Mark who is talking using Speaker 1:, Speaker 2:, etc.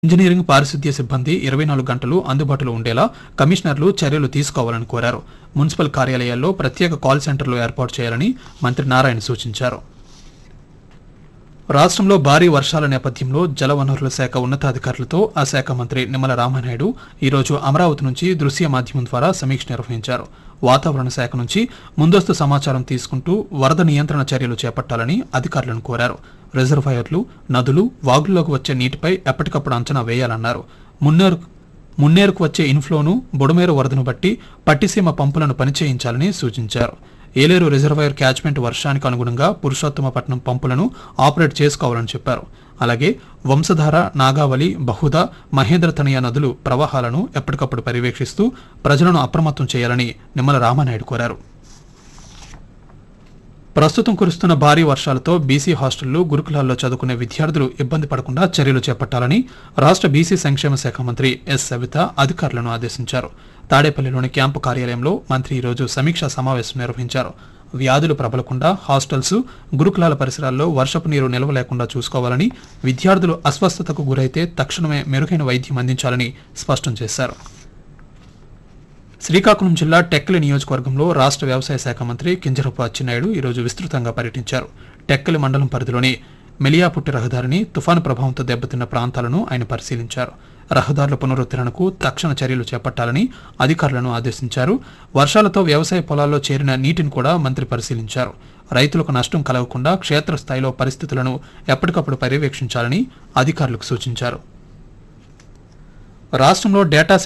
Speaker 1: engineering పారిశుద్ధ్య సిబ్బంది ఇరవై నాలుగు గంటలు అందుబాటులో ఉండేలా కమిషనర్లు చర్యలు తీసుకోవాలని కోరారు మున్సిపల్ కార్యాలయాల్లో ప్రత్యేక కాల్ సెంటర్లు ఏర్పాటు చేయాలని మంత్రి నారాయణ సూచించారు రాష్ట్రంలో భారీ వర్షాల నేపథ్యంలో జలవనరుల శాఖ ఉన్నతాధికారులతో ఆ శాఖ మంత్రి నిమ్మల రామానాయుడు ఈరోజు అమరావతి నుంచి దృశ్య మాధ్యమం ద్వారా సమీక్ష నిర్వహించారు వాతావరణ శాఖ నుంచి ముందస్తు సమాచారం తీసుకుంటూ వరద నియంత్రణ చర్యలు చేపట్టాలని అధికారులను కోరారు రిజర్వాయర్లు నదులు వాగుల్లోకి వచ్చే నీటిపై ఎప్పటికప్పుడు అంచనా వేయాలన్నారు మున్నేరు మున్నేరుకు వచ్చే ఇన్ఫ్లోను బుడమేరు వరదను బట్టి పట్టిసీమ పంపులను పనిచేయించాలని సూచించారు ఏలేరు రిజర్వాయర్ క్యాచ్మెంట్ వర్షానికి అనుగుణంగా పురుషోత్తమపట్నం పంపులను ఆపరేట్ చేసుకోవాలని చెప్పారు అలాగే వంశధార నాగావళి బహుద మహేంద్రతనయ నదులు ప్రవాహాలను ఎప్పటికప్పుడు పర్యవేక్షిస్తూ ప్రజలను అప్రమత్తం చేయాలని నిమ్మల రామానాయుడు కోరారు ప్రస్తుతం కురుస్తున్న భారీ వర్షాలతో బీసీ హాస్టళ్లు గురుకులాల్లో చదువుకునే విద్యార్థులు ఇబ్బంది పడకుండా చర్యలు చేపట్టాలని రాష్ట్ర బీసీ సంక్షేమ శాఖ మంత్రి ఎస్ సవిత అధికారులను ఆదేశించారు తాడేపల్లిలోని క్యాంపు కార్యాలయంలో మంత్రి ఈరోజు సమీక్షా సమావేశం నిర్వహించారు వ్యాధులు ప్రబలకుండా హాస్టల్స్ గురుకులాల పరిసరాల్లో వర్షపు నీరు నిల్వ లేకుండా చూసుకోవాలని విద్యార్థులు అస్వస్థతకు గురైతే తక్షణమే మెరుగైన వైద్యం అందించాలని స్పష్టం చేశారు శ్రీకాకుళం జిల్లా టెక్కలి నియోజకవర్గంలో రాష్ట్ర వ్యవసాయ శాఖ మంత్రి కింజరపు అచ్చెన్నాయుడు ఈరోజు విస్తృతంగా పర్యటించారు టెక్కలి మండలం పరిధిలోని మెలియాపుట్టి రహదారిని తుఫాను ప్రభావంతో దెబ్బతిన్న ప్రాంతాలను ఆయన పరిశీలించారు రహదారుల పునరుద్ధరణకు తక్షణ చర్యలు చేపట్టాలని అధికారులను ఆదేశించారు వర్షాలతో వ్యవసాయ పొలాల్లో చేరిన నీటిని కూడా మంత్రి పరిశీలించారు రైతులకు నష్టం కలగకుండా క్షేత్రస్థాయిలో పరిస్థితులను ఎప్పటికప్పుడు పర్యవేక్షించాలని అధికారులకు సూచించారు రాష్ట్రంలో డేటా